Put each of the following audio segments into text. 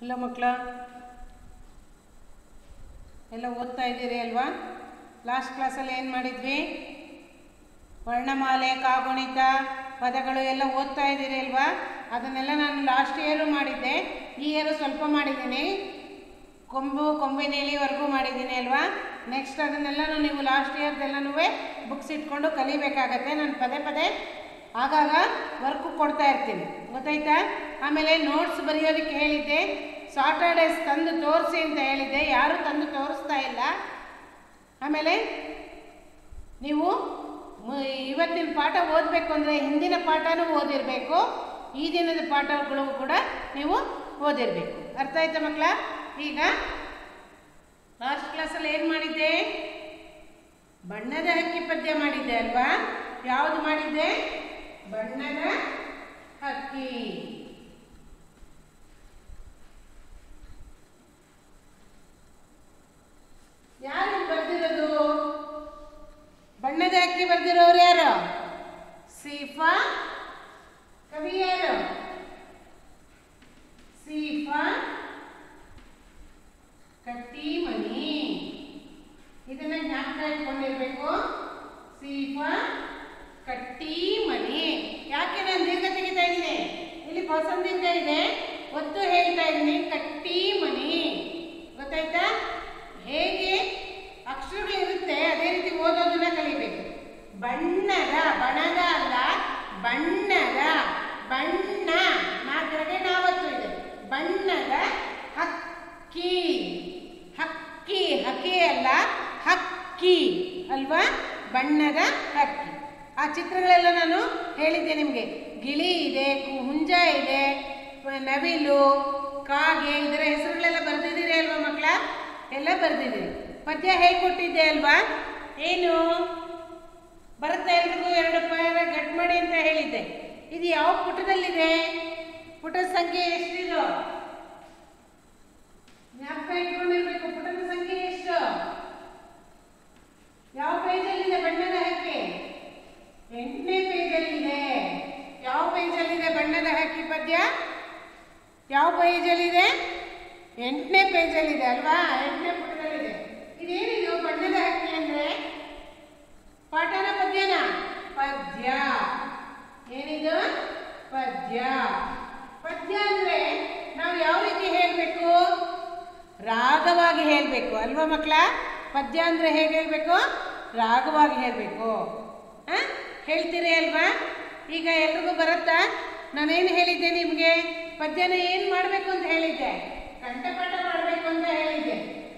ಇಲ್ಲ ಮಕ್ಕಳ ಎಲ್ಲ ಓದ್ತಾ ಇದ್ದೀರಿ ಅಲ್ವಾ ಲಾಸ್ಟ್ ಕ್ಲಾಸಲ್ಲಿ ಏನು ಮಾಡಿದ್ವಿ ವರ್ಣಮಾಲೆ ಕಾಗುಣಿತ ಪದಗಳು ಎಲ್ಲ ಓದ್ತಾ ಇದ್ದೀರಿ ಅಲ್ವಾ ಅದನ್ನೆಲ್ಲ ನಾನು ಲಾಸ್ಟ್ ಇಯರು ಮಾಡಿದ್ದೆ ಈ ಇಯರು ಸ್ವಲ್ಪ ಮಾಡಿದ್ದೀನಿ ಕೊಂಬು ಕೊಂಬಿನೇಳಿವರೆಗೂ ಮಾಡಿದ್ದೀನಿ ಅಲ್ವಾ ನೆಕ್ಸ್ಟ್ ಅದನ್ನೆಲ್ಲನೂ ನೀವು ಲಾಸ್ಟ್ ಇಯರ್ದೆಲ್ಲನೂ ಬುಕ್ಸ್ ಇಟ್ಕೊಂಡು ಕಲಿಬೇಕಾಗತ್ತೆ ನಾನು ಪದೇ ಪದೇ ಆಗಾಗ ವರ್ಕು ಕೊಡ್ತಾ ಇರ್ತೀನಿ ಗೊತ್ತಾಯ್ತಾ ಆಮೇಲೆ ನೋಟ್ಸ್ ಬರೆಯೋದಕ್ಕೆ ಹೇಳಿದ್ದೆ ಸಾಟರ್ಡೇಸ್ ತಂದು ತೋರಿಸಿ ಅಂತ ಹೇಳಿದ್ದೆ ಯಾರೂ ತಂದು ತೋರಿಸ್ತಾ ಇಲ್ಲ ಆಮೇಲೆ ನೀವು ಮು- ಇವತ್ತಿನ ಪಾಠ ಓದಬೇಕು ಅಂದರೆ ಹಿಂದಿನ ಪಾಠನೂ ಓದಿರಬೇಕು ಈ ದಿನದ ಪಾಠಗಳು ಕೂಡ ನೀವು ಓದಿರಬೇಕು ಅರ್ಥ ಆಯ್ತಾ ಮಕ್ಕಳ ಈಗ ಲಾಸ್ಟ್ ಕ್ಲಾಸಲ್ಲಿ ಏನು ಮಾಡಿದ್ದೆ ಬಣ್ಣದ ಹಕ್ಕಿ ಪದ್ಯ ಮಾಡಿದ್ದೆ ಅಲ್ವಾ ಯಾವುದು ಮಾಡಿದ್ದೆ ಬಣ್ಣದ ಹಕ್ಕಿ ಯಾರು ಬರ್ದಿರೋದು ಬಣ್ಣದ ಹಕ್ಕಿ ಬರ್ದಿರೋರು ಯಾರು ಸೀಫಾ ಕವಿ ಯಾರು ಸೀಫಾ ಕಟ್ಟಿಮನಿ ಇದನ್ನ ಜ್ಞಾಪಕ ಇಟ್ಕೊಂಡಿರ್ಬೇಕು ಸೀಫಾ ಕಟ್ಟಿಮನಿ ಯಾಕೆ ನಾನು ದೀರ್ಘ ತೆಗಿತಾ ಇದ್ದೀನಿ ಇಲ್ಲಿ ಪಸಂದೀರ್ಘ ಇದೆ ಒತ್ತು ಹೇಳ್ತಾ ಇದ್ದೀನಿ ಕಟ್ಟಿಮನಿ ಗೊತ್ತಾಯ್ತಾ ಹೇಗೆ ಅಕ್ಷರಗಳಿರುತ್ತೆ ಅದೇ ರೀತಿ ಓದೋದನ್ನ ಕಲಿಬೇಕು ಬಣ್ಣದ ಬಣದ ಅಲ್ಲ ಬಣ್ಣದ ಬಣ್ಣ ನಾಲ್ಕರೆಗೆ ನಾವತ್ತು ಇದೆ ಬಣ್ಣದ ಹಕ್ಕಿ ಹಕ್ಕಿ ಹಕ್ಕಿ ಅಲ್ಲ ಹಕ್ಕಿ ಅಲ್ವಾ ಬಣ್ಣದ ಹಕ್ಕಿ ಆ ಚಿತ್ರಗಳೆಲ್ಲ ನಾನು ಹೇಳಿದ್ದೆ ನಿಮಗೆ ಗಿಳಿ ಇದೆ ಕು- ಹುಂಜ ಇದೆ ಪ- ನವಿಲು ಕಾಗೆ ಇದರ ಹೆಸರುಗಳೆಲ್ಲ ಬರೆದಿದ್ದೀರಿ ಅಲ್ವಾ ಮಕ್ಕಳ ಎಲ್ಲ ಬರೆದಿದ್ದೀರಿ ಪದ್ಯ ಹೇಗೆ ಕೊಟ್ಟಿದ್ದೆ ಅಲ್ವಾ ಏನು ಬರುತ್ತೆ ಎಲ್ರಿಗೂ ಎರಡು ಪಾಯರ ಗಟ್ ಮಾಡಿ ಅಂತ ಹೇಳಿದ್ದೆ ಇದು ಯಾವ ಪುಟದಲ್ಲಿದೆ ಪುಟದ ಸಂಖ್ಯೆ ಎಷ್ಟಿದು ಜ್ಞಾಪಕ ಇಟ್ಕೊಂಡಿರ್ಬೇಕು ಪುಟದ ಸಂಖ್ಯೆ ಎಷ್ಟು ಯಾವ ಪೇಜಲ್ಲಿದೆ ಬಣ್ಣದ ಹಕ್ಕಿ ಎಂಟನೇ ಪೇಜಲ್ಲಿದೆ ಯಾವ ಪೇಜಲ್ಲಿದೆ ಬಣ್ಣದ ಹಕ್ಕಿ ಪದ್ಯ ಯಾವ ಪೇಜಲ್ಲಿದೆ ಎಂಟನೇ ಪೇಜಲ್ಲಿದೆ ಅಲ್ವಾ ಎಂಟನೇ ಪುಟದಲ್ಲಿದೆ ಇದೇನಿದು ಬಣ್ಣದ ಹಕ್ಕಿ ಅಂದ್ರೆ ಪಾಠನ ಪದ್ಯನ ಪದ್ಯ ಏನಿದು ಪದ್ಯ ಪದ್ಯ ಅಂದ್ರೆ ನಾವು ಯಾವ ರೀತಿ ಹೇಳಬೇಕು ರಾಗವಾಗಿ ಹೇಳಬೇಕು ಅಲ್ವಾ ಮಕ್ಕಳ ಪದ್ಯ ಅಂದ್ರೆ ಹೇಗೆ ಹೇಳಬೇಕು ರಾಗವಾಗಿ ಹೇಳಬೇಕು ಹೇಳ್ತೀರಿ ಅಲ್ವಾ ಈಗ ಎಲ್ರಿಗೂ ಬರುತ್ತಾ ನಾನೇನು ಹೇಳಿದ್ದೆ ನಿಮಗೆ ಪದ್ಯನ ಏನು ಮಾಡಬೇಕು ಅಂತ ಹೇಳಿದ್ದೆ ಕಂಠಪಾಠ ಮಾಡಬೇಕು ಅಂತ ಹೇಳಿದ್ದೆ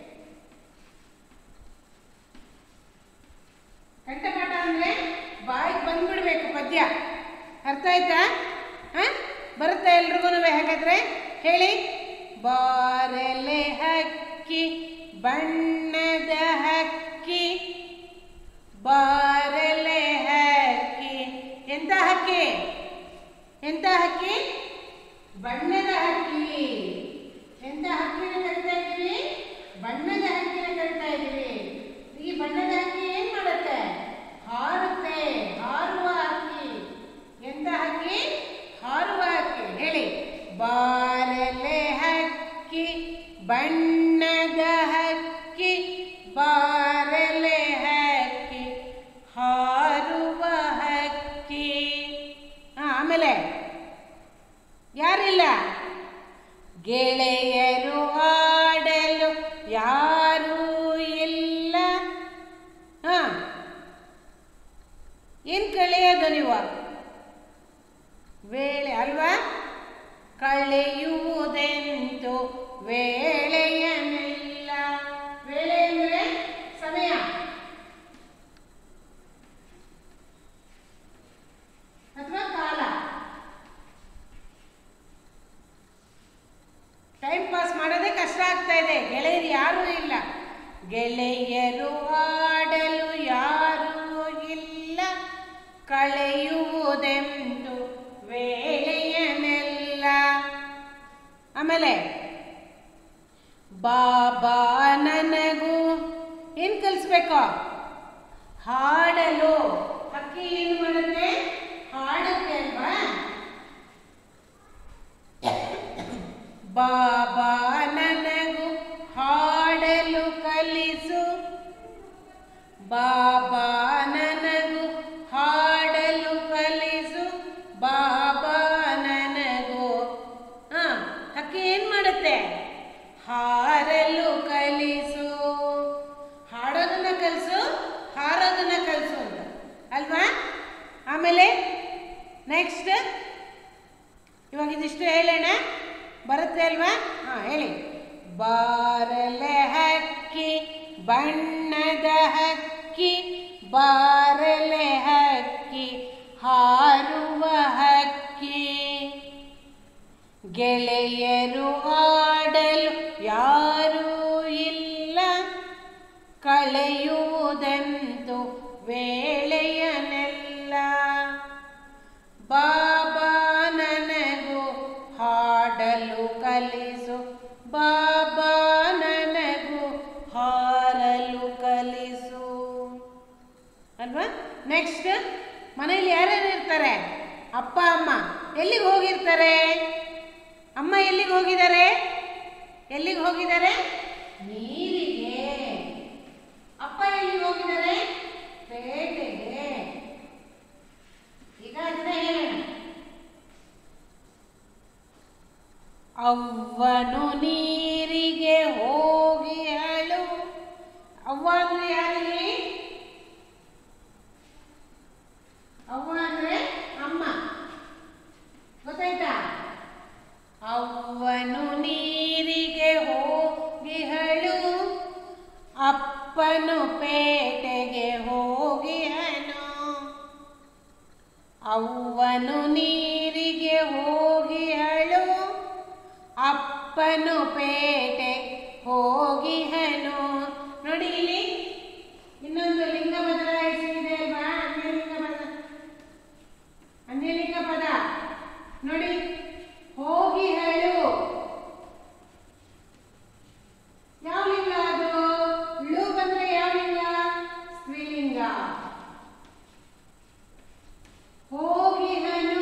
ಕಂಠಪಾಠ ಅಂದ್ರೆ ಬಾಯಿಗೆ ಬಂದ್ಬಿಡ್ಬೇಕು ಪದ್ಯ ಅರ್ಥ ಆಯ್ತಾ ಹಾ ಬರುತ್ತಾ ಎಲ್ರಿಗೂ ಹಾಗಾದ್ರೆ ಹೇಳಿ ಬಾರಲೆ ಹಕ್ಕಿ ಬಣ್ಣದ ಹಕ್ಕಿ ಬಾರಲೆ ಹಕ್ಕಿ ಎಂತ ಹಕ್ಕಿ ಎಂತ ಹಕ್ಕಿ ಬಣ್ಣದ ಹಕ್ಕಿ ಎಂತ ಹಕ್ಕಿನ ಕರಿತಾ ಇದ್ದೀವಿ ಬಣ್ಣದ ಹಕ್ಕಿನ ಕರಿತಾ ಇದ್ದೀವಿ ಈ ಬಣ್ಣದ ಹಕ್ಕಿ ಏನ್ ಮಾಡುತ್ತೆ ಹಾರುತ್ತೆ ಹಾರುವ ಹಕ್ಕಿ ಎಂತ ಹಕ್ಕಿ ಹಾರುವ ಹಕ್ಕಿ ಹೇಳಿ ಬಾರಲೆ ಹಕ್ಕಿ ಬಣ್ಣದ ಹಕ್ಕಿ ಬಾರಲೆ ಹಕ್ಕಿ ಹಾರುವ ಹಕ್ಕಿ ಹಾ ಆಮೇಲೆ ಯಾರಿಲ್ಲ ಗೆಳೆಯರು ಆಡಲು ಯಾರೂ ಇಲ್ಲ ಹಾ ಏನು ಕಳೆಯೋದು ನೀವು ವೇಳೆ ಅಲ್ವಾ ಕಳೆಯುವುದೆಂದು ವೇಳೆಯನ್ನೆಲ್ಲ ವೇಳೆ ಅಂದರೆ ಸಮಯ ಅಥವಾ ಕಾಲ ಟೈಮ್ ಪಾಸ್ ಮಾಡೋದೇ ಕಷ್ಟ ಆಗ್ತಾ ಇದೆ ಗೆಳೆಯರು ಯಾರೂ ಇಲ್ಲ ಗೆಳೆಯರು ಆಡಲು ಯಾರೂ ಇಲ್ಲ ಕಳೆಯುವುದೆಂದು ವೇಳೆಯನೆಲ್ಲ ಆಮೇಲೆ ಬಾಬಾ ನನಗೂ ಏನು ಕಲಿಸ್ಬೇಕು ಹಾಡಲು ಹಕ್ಕಿ ಏನು ಮಾಡುತ್ತೆ ಹಾಡುತ್ತೆ ಅಲ್ವಾ ಬಾಬಾ ನನಗೂ ಹಾಡಲು ಕಲಿಸು ಬಾಬಾ ನನಗೂ ಹಾಡಲು ಕಲಿಸು ಬಾಬಾ ನನಗೂ ಹಾ ಹಕ್ಕಿ ಏನ್ ಮಾಡುತ್ತೆ ಹಾರಲು ಕಲಿಸು ಹಾಡೋದನ್ನ ಕಲಿಸು ಹಾರೋದನ್ನ ಕಲಿಸು ಅಂತ ಅಲ್ವಾ ಆಮೇಲೆ ನೆಕ್ಸ್ಟ್ ಇವಾಗ ಇದಿಷ್ಟು ಹೇಳೋಣ ಬರುತ್ತೆ ಅಲ್ವಾ ಹಾಂ ಹೇಳಿ ಬಾರಲೆ ಹಕ್ಕಿ ಬಣ್ಣದ ಹಕ್ಕಿ ಬಾರಲೆ ಹಕ್ಕಿ ಹಾರುವ ಹಕ್ಕಿ ಗೆಳೆಯರು ಆಡಲು ಯಾರೂ ಇಲ್ಲ ಕಳೆಯುವುದೆಂತು ವೇಳೆಯನೆಲ್ಲ ಬಾಬಾ ನನಗೂ ಹಾಡಲು ಕಲಿಸು ಬಾಬಾ ನನಗೂ ಹಾರಲು ಕಲಿಸು ಅಲ್ವಾ ನೆಕ್ಸ್ಟ್ ಮನೇಲಿ ಯಾರ್ಯಾರು ಇರ್ತಾರೆ ಅಪ್ಪ ಅಮ್ಮ ಎಲ್ಲಿಗೆ ಹೋಗಿರ್ತಾರೆ ಅಮ್ಮ ಎಲ್ಲಿಗೆ ಹೋಗಿದ್ದಾರೆ ಎಲ್ಲಿಗೆ ಹೋಗಿದ್ದಾರೆ ನೀರಿಗೆ ಅಪ್ಪ ಎಲ್ಲಿಗೆ ಹೋಗಿದ್ದಾರೆ ಪೇಟೆಗೆ ಈಗ ಅದನ್ನ ಹೇಳೋಣ ಅವ್ವನು ನೀರಿಗೆ ಹೋಗಿ ಅಳು ಅವ್ವ ಅಂದ್ರೆ ಯಾರಿಗೆ ಅವ್ವ ಅಂದ್ರೆ ಅಮ್ಮ ಗೊತ್ತಾಯ್ತಾ ಅವ್ವನು ನೀರಿಗೆ ಹೋಗಿ ಹಳು ಅಪ್ಪನು ಪೇಟೆಗೆ ಹೋಗಿ ಹನು ಅವ್ವನು ನೀರಿಗೆ ಹೋಗಿ ಅಳು ಅಪ್ಪನು ಪೇಟೆ ಹೋಗಿ ಹನು ನೋಡಿ ಇಲ್ಲಿ ಇನ್ನೊಂದು ಲಿಂಗ ಬದಲಾಯಿಸಿದೆ ಅಲ್ವಾ ಅನ್ಯಲಿಂಗ ಪದ ಅನ್ಯಲಿಂಗ ಪದ ನೋಡಿ ಹೋಗಿ ಹೇಳು ಯಾವ ಲಿಂಗ ಅದು ಳು ಬಂದ್ರೆ ಯಾವ ಲಿಂಗ ಸ್ತ್ರೀಲಿಂಗ ಹೋಗಿ ಹನು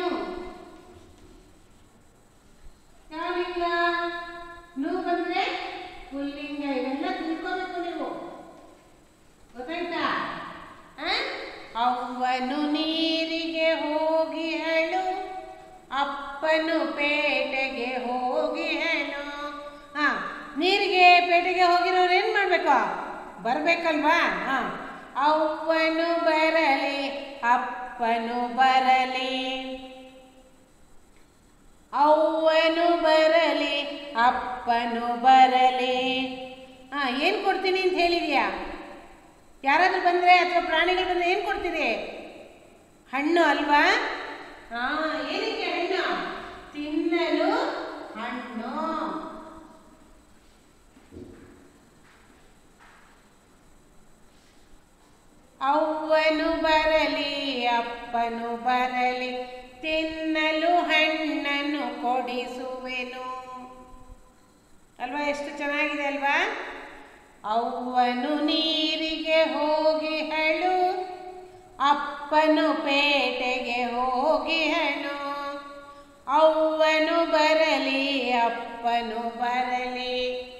ಯಾವ ಲಿಂಗ ನು ಬಂದ್ರೆ ಪುಲ್ಲಿಂಗ ಇವೆಲ್ಲ ತಿಳ್ಕೋಬೇಕು ನೀವು ಗೊತ್ತಾಯ್ತಾ ಆ? ಅವ್ವನು ನೀರಿಗೆ ಹೋಗಿ ಹಳು ಅಪ್ಪನು ಪೇಟೆಗೆ ಹೋಗಿ ಹಣು ಹಾ ನೀರಿಗೆ ಪೇಟೆಗೆ ಹೋಗಿರೋರು ಏನು ಮಾಡಬೇಕು ಬರಬೇಕಲ್ವಾ ಹಾ ಅವ್ವನು ಬರಲಿ ಅಪ್ಪನು ಬರಲಿ ಅವ್ವನು ಬರಲಿ ಅಪ್ಪನು ಬರಲಿ ಹಾ ಏನು ಕೊಡ್ತೀನಿ ಅಂತ ಹೇಳಿದ್ಯಾ ಯಾರಾದ್ರೂ ಬಂದರೆ ಅಥವಾ ಪ್ರಾಣಿಗಳು ಬಂದರೆ ಏನು ಕೊಡ್ತೀರಿ ಹಣ್ಣು ಅಲ್ವಾ ಹಾ ಏನಕ್ಕೆ ಹಣ್ಣು ತಿನ್ನಲು ಹಣ್ಣು ಅವ್ವನು ಬರಲಿ ಅಪ್ಪನು ಬರಲಿ ತಿನ್ನಲು ಹಣ್ಣನ್ನು ಕೊಡಿಸುವೆನು ಅಲ್ವಾ ಎಷ್ಟು ಚೆನ್ನಾಗಿದೆ ಅಲ್ವಾ ಅವ್ವನು ನೀರಿಗೆ ಹೋಗಿ ಹಳು ಅಪ್ಪನು ಪೇಟೆಗೆ ಹೋಗಿ ಹಣು ಅವ್ವನು ಬರಲಿ ಅಪ್ಪನು ಬರಲಿ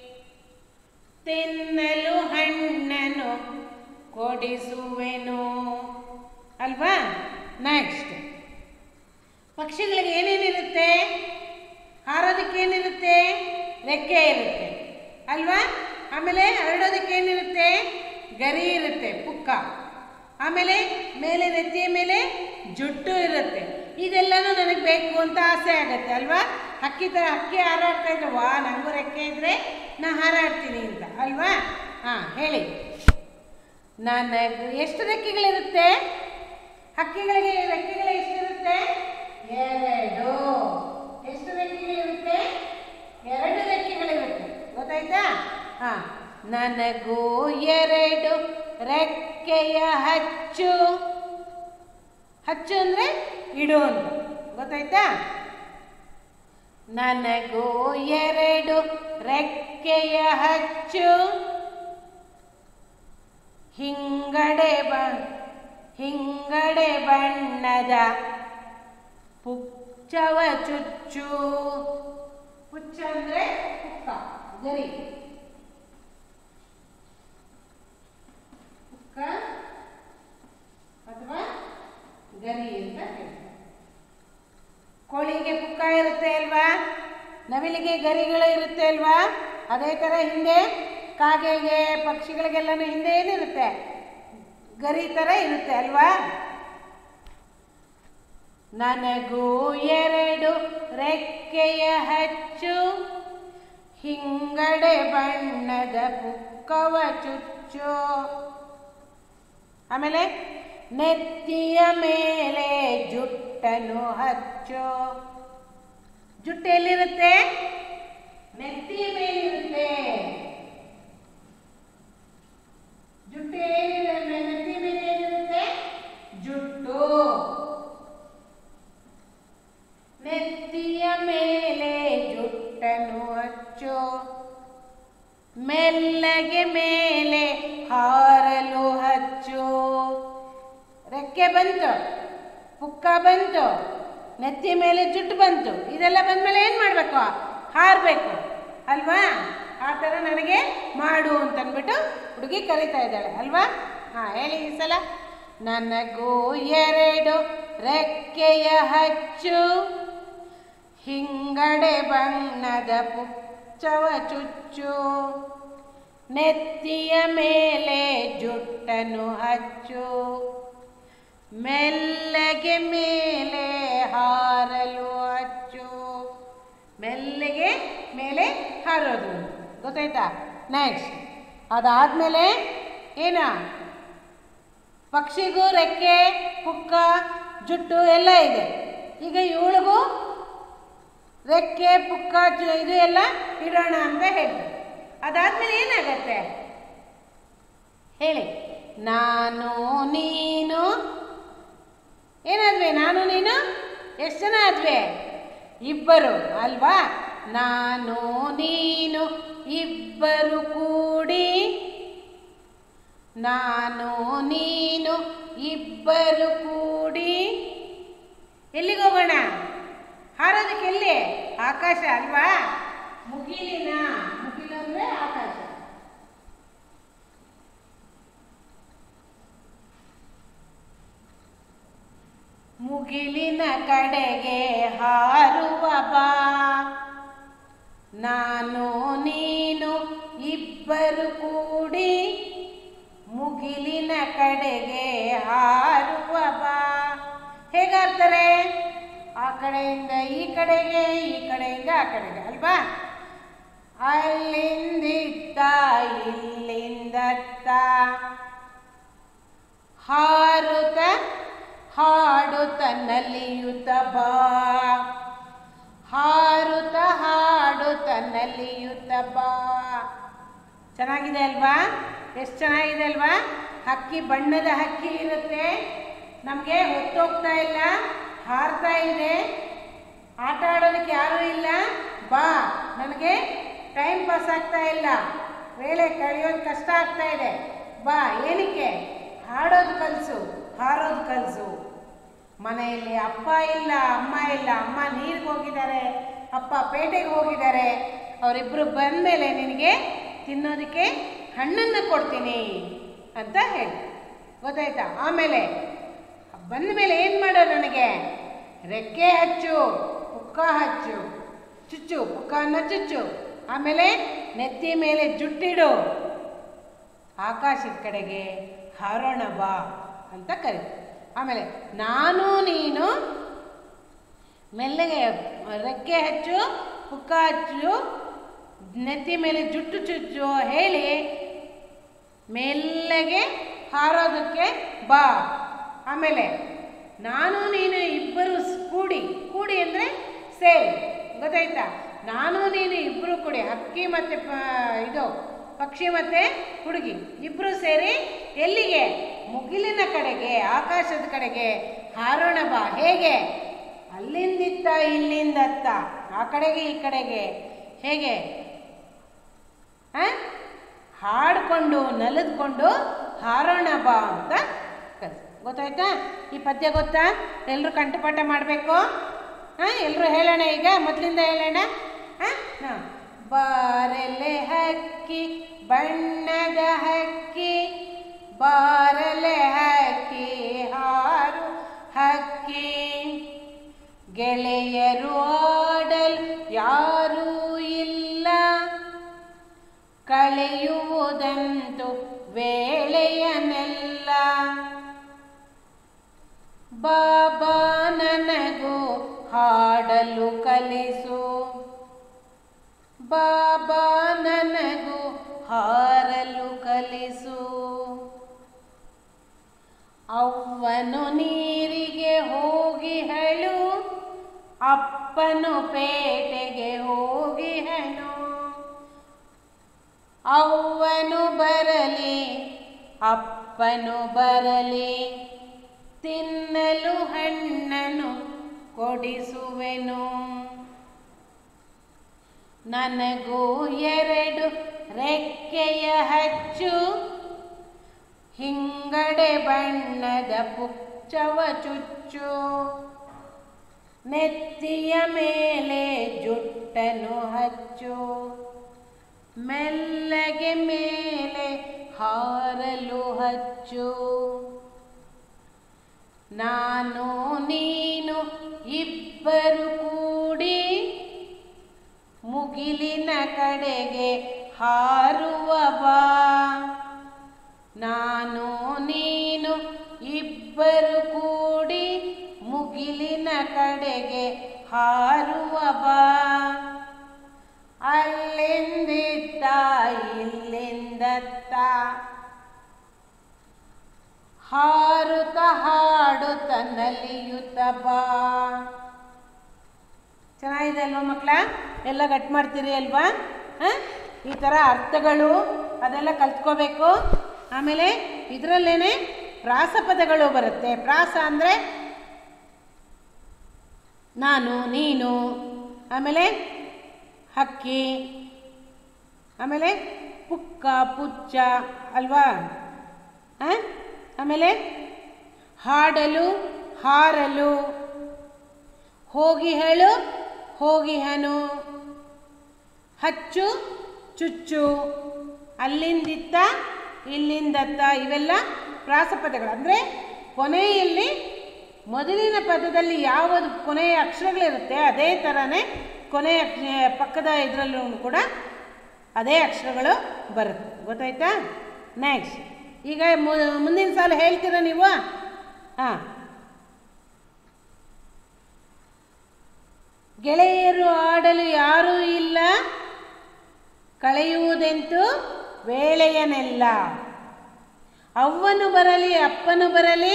ತಿನ್ನಲು ಹಣ್ಣನ್ನು ಕೊಡಿಸುವೆನು ಅಲ್ವಾ ನೆಕ್ಸ್ಟ್ ಪಕ್ಷಿಗಳಿಗೆ ಏನೇನಿರುತ್ತೆ ಹಾರೋದಕ್ಕೆ ಏನಿರುತ್ತೆ ರೆಕ್ಕೆ ಇರುತ್ತೆ ಅಲ್ವಾ ಆಮೇಲೆ ಹರಡೋದಕ್ಕೆ ಏನಿರುತ್ತೆ ಗರಿ ಇರುತ್ತೆ ಪುಕ್ಕ ಆಮೇಲೆ ಮೇಲೆ ನೆತ್ತಿಯ ಮೇಲೆ ಜುಟ್ಟು ಇರುತ್ತೆ ಇದೆಲ್ಲನೂ ನನಗೆ ಬೇಕು ಅಂತ ಆಸೆ ಆಗುತ್ತೆ ಅಲ್ವಾ ಹಕ್ಕಿ ಥರ ಹಕ್ಕಿ ಹಾರಾಡ್ತಾ ಇದ್ರೆ ವಾ ನನಗೂ ರೆಕ್ಕೆ ಇದ್ರೆ ನಾ ಹಾರಾಡ್ತೀನಿ ಅಂತ ಅಲ್ವಾ ಹಾಂ ಹೇಳಿ ನನಗೆ ಎಷ್ಟು ರೆಕ್ಕೆಗಳಿರುತ್ತೆ ಹಕ್ಕಿಗಳಿಗೆ ರೆಕ್ಕೆಗಳು ಎಷ್ಟಿರುತ್ತೆ ಎರಡು ಎಷ್ಟು ರೆಕ್ಕೆಗಳಿರುತ್ತೆ ಎರಡು ರೆಕ್ಕೆಗಳಿರುತ್ತೆ ಗೊತ್ತಾಯ್ತಾ ಹಾ ನನಗೂ ಎರಡು ರೆಕ್ಕೆಯ ಹಚ್ಚು ಹಚ್ಚು ಅಂದ್ರೆ ಇಡು ಅಂತ ಗೊತ್ತಾಯ್ತಾ ನನಗೂ ಎರಡು ರೆಕ್ಕೆಯ ಹಚ್ಚು ಹಿಂಗಡೆ ಬ ಹಿಂಗಡೆ ಬಣ್ಣದ ಪುಚ್ಚವ ಚುಚ್ಚು ಪುಚ್ಚ ಅಂದ್ರೆ ಗರಿ ಪುಕ್ಕ ಅಥವಾ ಗರಿ ಅಂತ ಹೇಳ್ತಾರೆ ಕೋಳಿಗೆ ಪುಕ್ಕ ಇರುತ್ತೆ ಅಲ್ವಾ ನವಿಲಿಗೆ ಗರಿಗಳು ಇರುತ್ತೆ ಅಲ್ವಾ ಅದೇ ಥರ ಹಿಂದೆ ಕಾಗೆಗೆ ಪಕ್ಷಿಗಳಿಗೆಲ್ಲನೂ ಹಿಂದೆ ಏನಿರುತ್ತೆ ಗರಿ ಥರ ಇರುತ್ತೆ ಅಲ್ವಾ ನನಗೂ ಎರಡು ರೆಕ್ಕೆಯ ಹಚ್ಚು ಹಿಂಗಡೆ ಬಣ್ಣದ ಪುಕ್ಕವ ಚುಚ್ಚು ಆಮೇಲೆ ನೆತ್ತಿಯ ಮೇಲೆ ಜುಟ್ಟನು ಹಚ್ಚು ಜುಟ್ಟು ಎಲ್ಲಿರುತ್ತೆ ನೆತ್ತಿಯ ಮೇಲಿರುತ್ತೆ ಜುಟ್ಟು ಏನಿದೆ ನೆತ್ತಿ ಮೇಲೆ ಏನಿರುತ್ತೆ ಜುಟ್ಟು ನೆತ್ತಿಯ ಮೇಲೆ ಜುಟ್ಟನು ಹಚ್ಚು ಮೆಲ್ಲಗೆ ಮೇಲೆ ಹಾರಲು ಹಚ್ಚು ರೆಕ್ಕೆ ಬಂತು ಪುಕ್ಕ ಬಂತು ನೆತ್ತಿ ಮೇಲೆ ಜುಟ್ಟು ಬಂತು ಇದೆಲ್ಲ ಬಂದ್ಮೇಲೆ ಏನು ಮಾಡಬೇಕು ಹಾರಬೇಕು ಅಲ್ವಾ ಆ ಥರ ನನಗೆ ಮಾಡು ಅಂತಂದ್ಬಿಟ್ಟು ಹುಡುಗಿ ಕರಿತಾ ಇದ್ದಾಳೆ ಅಲ್ವಾ ಹಾಂ ಹೇಳಿ ಈ ಸಲ ನನಗೂ ಎರಡು ರೆಕ್ಕೆಯ ಹಚ್ಚು ಹಿಂಗಡೆ ಬಣ್ಣದ ಪುಚ್ಚವ ಚುಚ್ಚು ನೆತ್ತಿಯ ಮೇಲೆ ಜುಟ್ಟನು ಹಚ್ಚು ಮೆಲ್ಲಗೆ ಮೇಲೆ ಹಾರಲು ಹಚ್ಚು ಮೆಲ್ಲಗೆ ಮೇಲೆ ಹಾರೋದು ಗೊತ್ತಾಯ್ತಾ ನೆಕ್ಸ್ಟ್ ಅದಾದಮೇಲೆ ಏನ ಪಕ್ಷಿಗೂ ರೆಕ್ಕೆ ಪುಕ್ಕ ಜುಟ್ಟು ಎಲ್ಲ ಇದೆ ಈಗ ಇವಳಿಗೂ ರೆಕ್ಕೆ ಪುಕ್ಕ ಜು- ಇದು ಎಲ್ಲ ಇಡೋಣ ಅಂತ ಹೇಳ್ತಾರೆ ಅದಾದ್ಮೇಲೆ ಏನಾಗತ್ತೆ ಹೇಳಿ ನಾನು ನೀನು ಏನಾದ್ವಿ ನಾನು ನೀನು ಎಷ್ಟು ಜನ ಆದ್ವಿ ಇಬ್ಬರು ಅಲ್ವಾ ನಾನು ನೀನು ಇಬ್ಬರು ಕೂಡಿ ನಾನು ನೀನು ಇಬ್ಬರು ಕೂಡಿ ಎಲ್ಲಿಗೆ ಹೋಗೋಣ ಹಾರೋದಕ್ಕೆ ಎಲ್ಲಿ ಆಕಾಶ ಅಲ್ವಾ ಮುಗಿಲಿನ ಮುಗಿಲು ಅಂದ್ರೆ ಆಕಾಶ ಮುಗಿಲಿನ ಕಡೆಗೆ ಹಾರುವ ಬಾ ನಾನು ನೀನು ಇಬ್ಬರು ಕೂಡಿ ಮುಗಿಲಿನ ಕಡೆಗೆ ಹಾರುವ ಬಾ ಹೇಗಾಡ್ತಾರೆ ಆ ಕಡೆಯಿಂದ ಈ ಕಡೆಗೆ ಈ ಕಡೆಯಿಂದ ಆ ಕಡೆಗೆ ಅಲ್ವಾ ಅಲ್ಲಿಂದಿತ್ತ ಇಲ್ಲಿಂದತ್ತ ಹಾರುತ್ತ ಹಾಡುತ್ತ ನಲಿಯುತ್ತ ಬಾ ಹಾರುತ್ತ ಹಾಡುತ್ತ ನಲಿಯುತ್ತ ಬಾ ಚೆನ್ನಾಗಿದೆ ಅಲ್ವಾ ಎಷ್ಟು ಚೆನ್ನಾಗಿದೆ ಅಲ್ವಾ ಹಕ್ಕಿ ಬಣ್ಣದ ಹಕ್ಕಿ ಇರುತ್ತೆ ನಮಗೆ ಹೊತ್ತೋಗ್ತಾ ಇಲ್ಲ ಹಾರ್ತಾ ಇದೆ ಆಟ ಆಡೋದಕ್ಕೆ ಯಾರೂ ಇಲ್ಲ ಬಾ ನನಗೆ ಟೈಮ್ ಪಾಸ್ ಆಗ್ತಾ ಇಲ್ಲ ವೇಳೆ ಕಳೆಯೋದು ಕಷ್ಟ ಆಗ್ತಾ ಇದೆ ಬಾ ಏನಕ್ಕೆ ಹಾಡೋದು ಕಲಿಸು ಹಾರೋದು ಕಲಿಸು ಮನೆಯಲ್ಲಿ ಅಪ್ಪ ಇಲ್ಲ ಅಮ್ಮ ಇಲ್ಲ ಅಮ್ಮ ನೀರಿಗೆ ಹೋಗಿದ್ದಾರೆ ಅಪ್ಪ ಪೇಟೆಗೆ ಹೋಗಿದ್ದಾರೆ ಅವರಿಬ್ಬರು ಬಂದಮೇಲೆ ನಿನಗೆ ತಿನ್ನೋದಕ್ಕೆ ಹಣ್ಣನ್ನು ಕೊಡ್ತೀನಿ ಅಂತ ಹೇಳಿ ಗೊತ್ತಾಯ್ತಾ ಆಮೇಲೆ ಬಂದ ಮೇಲೆ ಏನು ಮಾಡೋ ನನಗೆ ರೆಕ್ಕೆ ಹಚ್ಚು ಪುಕ್ಕ ಹಚ್ಚು ಚುಚ್ಚು ಪುಕ್ಕನ ಚುಚ್ಚು ಆಮೇಲೆ ನೆತ್ತಿ ಮೇಲೆ ಜುಟ್ಟಿಡು ಆಕಾಶದ ಕಡೆಗೆ ಹಾರೋಣ ಬಾ ಅಂತ ಕರೀತಾರೆ ಆಮೇಲೆ ನಾನು ನೀನು ಮೆಲ್ಲಗೆ ರೆಕ್ಕೆ ಹಚ್ಚು ಪುಕ್ಕ ಹಚ್ಚು ನೆತ್ತಿ ಮೇಲೆ ಜುಟ್ಟು ಚುಚ್ಚು ಹೇಳಿ ಮೆಲ್ಲಗೆ ಹಾರೋದಕ್ಕೆ ಬಾ ಆಮೇಲೆ ನಾನು ನೀನು ಇಬ್ಬರು ಸ್- ಕೂಡಿ ಕೂಡಿ ಅಂದರೆ ಸೇರಿ ಗೊತ್ತಾಯ್ತಾ ನಾನು ನೀನು ಇಬ್ಬರು ಕೂಡಿ ಹಕ್ಕಿ ಮತ್ತು ಪ ಇದು ಪಕ್ಷಿ ಮತ್ತು ಹುಡುಗಿ ಇಬ್ಬರು ಸೇರಿ ಎಲ್ಲಿಗೆ ಮುಗಿಲಿನ ಕಡೆಗೆ ಆಕಾಶದ ಕಡೆಗೆ ಹಾರೋಣ ಬಾ ಹೇಗೆ ಅಲ್ಲಿಂದಿತ್ತ ಇಲ್ಲಿಂದತ್ತ ಆ ಕಡೆಗೆ ಈ ಕಡೆಗೆ ಹೇಗೆ ಆ? ಹಾಡ್ಕೊಂಡು ನಲಿದ್ಕೊಂಡು ಹಾರೋಣ ಬಾ ಅಂತ ಕಲ್ಸಿ ಗೊತ್ತಾಯ್ತಾ ಈ ಪದ್ಯ ಗೊತ್ತಾ ಎಲ್ಲರೂ ಕಂಠಪಾಠ ಮಾಡಬೇಕು ಹಾಂ ಎಲ್ಲರೂ ಹೇಳೋಣ ಈಗ ಮೊದಲಿಂದ ಹೇಳೋಣ ಹಾಂ ಹಾಂ ಬಾರಲೆ ಹಕ್ಕಿ ಬಣ್ಣದ ಹಕ್ಕಿ ಬಾರಲೆ ಹಕ್ಕಿ ಹಾರು ಹಕ್ಕಿ ಗೆಳೆಯರು ಆಡಲು ಯಾರೂ ಇಲ್ಲ ಕಳೆಯುವುದಂತೂ ವೇಳೆಯನೆಲ್ಲ ಬಾಬಾ ನನಗೂ ಹಾಡಲು ಕಲಿಸು ಬಾಬಾ ನನಗೂ ಹಾರಲು ಕಲಿಸು ಅವ್ವನು ನೀರಿಗೆ ಹೋಗಿ ಹಳು ಅಪ್ಪನು ಪೇಟೆಗೆ ಹೋಗಿ ಹಣು ಅವ್ವನು ಬರಲಿ ಅಪ್ಪನು ಬರಲಿ ತಿನ್ನಲು ಹಣ್ಣನು ಕೊಡಿಸುವೆನು ನನಗೂ ಎರಡು ರೆಕ್ಕೆಯ ಹಚ್ಚು ಹಿಂಗಡೆ ಬಣ್ಣದ ಪುಚ್ಚವ ಚುಚ್ಚು ನೆತ್ತಿಯ ಮೇಲೆ ಜುಟ್ಟನು ಹಚ್ಚು ಮೆಲ್ಲಗೆ ಮೇಲೆ ಹಾರಲು ಹಚ್ಚು ನಾನು ನೀನು ಇಬ್ಬರು ಕೂಡಿ ಮುಗಿಲಿನ ಕಡೆಗೆ ಹಾರುವ ಬಾ ನಾನು ನೀನು ಇಬ್ಬರು ಕೂಡಿ ಮುಗಿಲಿನ ಕಡೆಗೆ ಹಾರುವ ಬಾ ಅಲ್ಲಿಂದಿತ್ತ ಇಲ್ಲಿಂದತ್ತ ಹಾರುತ್ತ ಹಾಡುತ್ತ ನಲಿಯುತ್ತ ಬಾ ಚೆನ್ನಾಗಿದೆ ಅಲ್ವಾ ಮಕ್ಕಳ ಎಲ್ಲ ಗಟ್ ಮಾಡ್ತೀರಿ ಅಲ್ವಾ ಹಾಂ ಈ ಥರ ಅರ್ಥಗಳು ಅದೆಲ್ಲ ಕಲ್ತ್ಕೋಬೇಕು ಆಮೇಲೆ ಇದರಲ್ಲೇನೆ ಪ್ರಾಸಪದಗಳು ಬರುತ್ತೆ ಪ್ರಾಸ ಅಂದರೆ ನಾನು ನೀನು ಆಮೇಲೆ ಹಕ್ಕಿ ಆಮೇಲೆ ಪುಕ್ಕ ಪುಚ್ಚ ಅಲ್ವಾ ಆ? ಆಮೇಲೆ ಹಾಡಲು ಹಾರಲು ಹೋಗಿ ಹೇಳು ಹೋಗಿ ಹನು ಹಚ್ಚು ಚುಚ್ಚು ಅಲ್ಲಿಂದಿತ್ತ ಇಲ್ಲಿಂದತ್ತ ಇವೆಲ್ಲ ಪ್ರಾಸಪದಗಳು ಅಂದರೆ ಕೊನೆಯಲ್ಲಿ ಮೊದಲಿನ ಪದದಲ್ಲಿ ಯಾವುದು ಕೊನೆಯ ಅಕ್ಷರಗಳಿರುತ್ತೆ ಅದೇ ಥರನೇ ಕೊನೆಯ ಅಕ್ಷ- ಪಕ್ಕದ ಇದರಲ್ಲೂ ಕೂಡ ಅದೇ ಅಕ್ಷರಗಳು ಬರುತ್ತೆ ಗೊತ್ತಾಯ್ತಾ ನೆಕ್ಸ್ಟ್ ಈಗ ಮು- ಮುಂದಿನ ಸಾಲ ಹೇಳ್ತೀರಾ ನೀವು ಹಾಂ ಗೆಳೆಯರು ಆಡಲು ಯಾರೂ ಇಲ್ಲ ಕಳೆಯುವುದೆಂತೂ ವೇಳೆಯನೆಲ್ಲ ಅವ್ವನು ಬರಲಿ ಅಪ್ಪನು ಬರಲಿ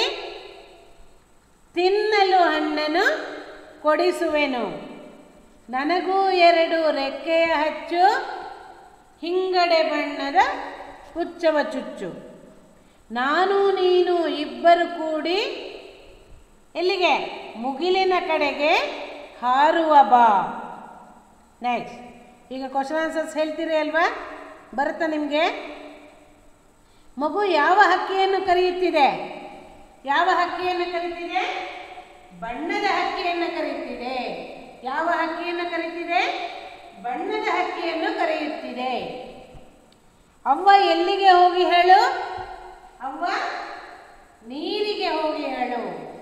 ತಿನ್ನಲು ಹಣ್ಣನು ಕೊಡಿಸುವೆನು ನನಗೂ ಎರಡು ರೆಕ್ಕೆಯ ಹಚ್ಚು ಹಿಂಗಡೆ ಬಣ್ಣದ ಹುಚ್ಚವ ಚುಚ್ಚು ನಾನು ನೀನು ಇಬ್ಬರು ಕೂಡಿ ಎಲ್ಲಿಗೆ ಮುಗಿಲಿನ ಕಡೆಗೆ ಹಾರುವ ಬಾ ನೆಕ್ಸ್ಟ್ ಈಗ ಕ್ವಶನ್ ಆನ್ಸರ್ಸ್ ಹೇಳ್ತೀರಿ ಅಲ್ವಾ ಬರುತ್ತಾ ನಿಮಗೆ ಮಗು ಯಾವ ಹಕ್ಕಿಯನ್ನು ಕರೆಯುತ್ತಿದೆ ಯಾವ ಹಕ್ಕಿಯನ್ನು ಕರೀತಿದೆ ಬಣ್ಣದ ಹಕ್ಕಿಯನ್ನು ಕರೆಯುತ್ತಿದೆ ಯಾವ ಹಕ್ಕಿಯನ್ನು ಕರೀತಿದೆ ಬಣ್ಣದ ಹಕ್ಕಿಯನ್ನು ಕರೆಯುತ್ತಿದೆ ಅವ್ವ ಎಲ್ಲಿಗೆ ಹೋಗಿ ಹೇಳು ಅವ್ವ ನೀರಿಗೆ ಹೋಗಿ ಹೇಳು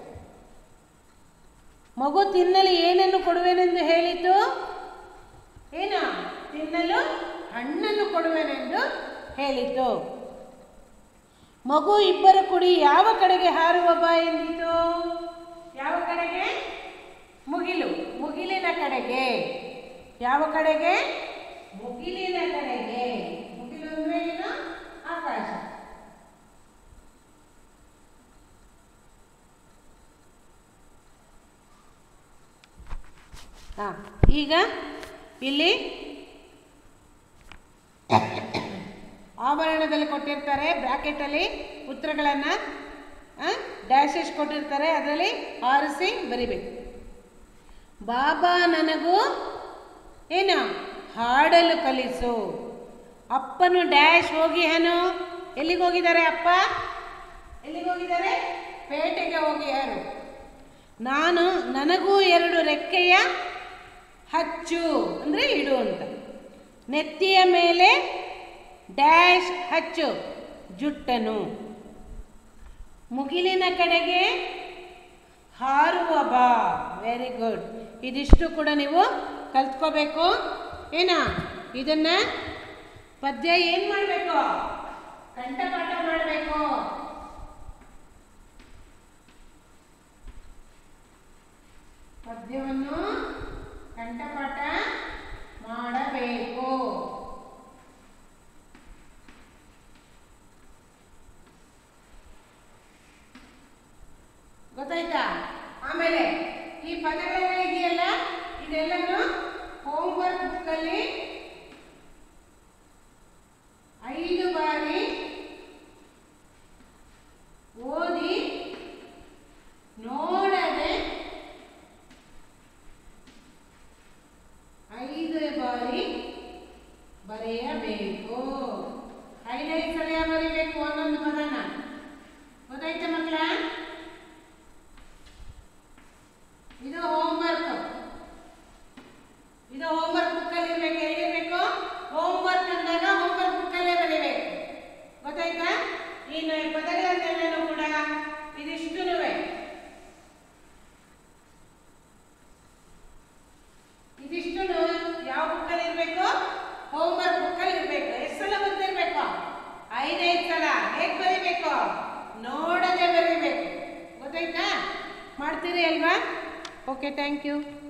ಮಗು ತಿನ್ನಲು ಏನನ್ನು ಕೊಡುವೆನೆಂದು ಹೇಳಿತು ಏನು ತಿನ್ನಲು ಹಣ್ಣನ್ನು ಕೊಡುವೆನೆಂದು ಹೇಳಿತು ಮಗು ಇಬ್ಬರು ಕುಡಿ ಯಾವ ಕಡೆಗೆ ಹಾರುವ ಬಾ ಎಂದಿತು ಯಾವ ಕಡೆಗೆ ಮುಗಿಲು ಮುಗಿಲಿನ ಕಡೆಗೆ ಯಾವ ಕಡೆಗೆ ಮುಗಿಲಿನ ಕಡೆಗೆ ಮುಗಿಲು ಅಂದ್ರೆ ಏನು ಆಕಾಶ ಹಾ ಈಗ ಇಲ್ಲಿ ಆಭರಣದಲ್ಲಿ ಕೊಟ್ಟಿರ್ತಾರೆ ಬ್ರಾಕೆಟಲ್ಲಿ ಉತ್ತರಗಳನ್ನು ಡ್ಯಾಶಸ್ ಕೊಟ್ಟಿರ್ತಾರೆ ಅದರಲ್ಲಿ ಆರಿಸಿ ಬರಿಬೇಕು ಬಾಬಾ ನನಗೂ ಏನು ಹಾಡಲು ಕಲಿಸು ಅಪ್ಪನು ಡ್ಯಾಶ್ ಹೋಗಿ ಹನು ಎಲ್ಲಿಗೆ ಹೋಗಿದ್ದಾರೆ ಅಪ್ಪ ಎಲ್ಲಿಗೆ ಹೋಗಿದ್ದಾರೆ ಪೇಟೆಗೆ ಹೋಗಿ ಯಾರು ನಾನು ನನಗೂ ಎರಡು ರೆಕ್ಕೆಯ ಹಚ್ಚು ಅಂದರೆ ಇಡು ಅಂತ ನೆತ್ತಿಯ ಮೇಲೆ ಡ್ಯಾಶ್ ಹಚ್ಚು ಜುಟ್ಟನು ಮುಗಿಲಿನ ಕಡೆಗೆ ಹಾರುವ ಬಾ ವೆರಿ ಗುಡ್ ಇದಿಷ್ಟು ಕೂಡ ನೀವು ಕಲ್ತ್ಕೋಬೇಕು ಏನಾ ಇದನ್ನ ಪದ್ಯ ಏನು ಮಾಡಬೇಕು ಕಂಠಪಾಠ ಮಾಡಬೇಕು ಪದ್ಯವನ್ನು ಕಂಠಪಾಠ ಮಾಡಬೇಕು ಗೊತ್ತಾಯ್ತಾ ಆಮೇಲೆ ಈ ಪದಗಳೆಲ್ಲ ಇದೆಯಲ್ಲ ಇದೆಲ್ಲನೂ ಹೋಮ್ವರ್ಕ್ ಬುಕ್ಕಲ್ಲಿ ಐದು ಬಾರಿ ಓದಿ ನೋಡದೆ ಐದು ಬಾರಿ ಬರೆಯಬೇಕು ಐದೈದು ಸಲ ಬರೀಬೇಕು ಒಂದೊಂದು ಪದನ ಗೊತ್ತಾಯ್ತಾ ಮಕ್ಕಳ ಇದು ಹೋಮ್ವರ್ಕ್ ಇದು ಹೋಮ್ವರ್ಕ್ ಬುಕ್ಕಲ್ಲಿ ಇರಬೇಕು ಎಲ್ಲಿರಬೇಕು ಹೋಮ್ವರ್ಕ್ ಅಂದಾಗ ಹೋಮ್ವರ್ಕ್ ಬುಕ್ಕಲ್ಲೇ ಬರೀಬೇಕು ಗೊತ್ತಾಯ್ತಾ ಇನ್ನು ಈ ಪದಗಳನ್ನೆಲ್ಲನೂ ಕೂಡ ಇದಿಷ್ಟುನು ಇದಿಷ್ಟುನು ಯಾವ ಬುಕ್ಕಲ್ಲಿ ಇರಬೇಕು ಹೋಮ್ವರ್ಕ್ ಬುಕ್ಕಲ್ಲಿ ಇರಬೇಕು ಎಷ್ಟು ಸಲ ಬರ್ತಿರ್ಬೇಕು ಐದೈದು ಸಲ ಹೇಗೆ ಬರೀಬೇಕು ನೋಡದೆ ಬರೀಬೇಕು ಗೊತ್ತಾಯ್ತಾ ಮಾಡ್ತೀರಿ ಅಲ್ವಾ ಓಕೆ ಥ್ಯಾಂಕ್ ಯು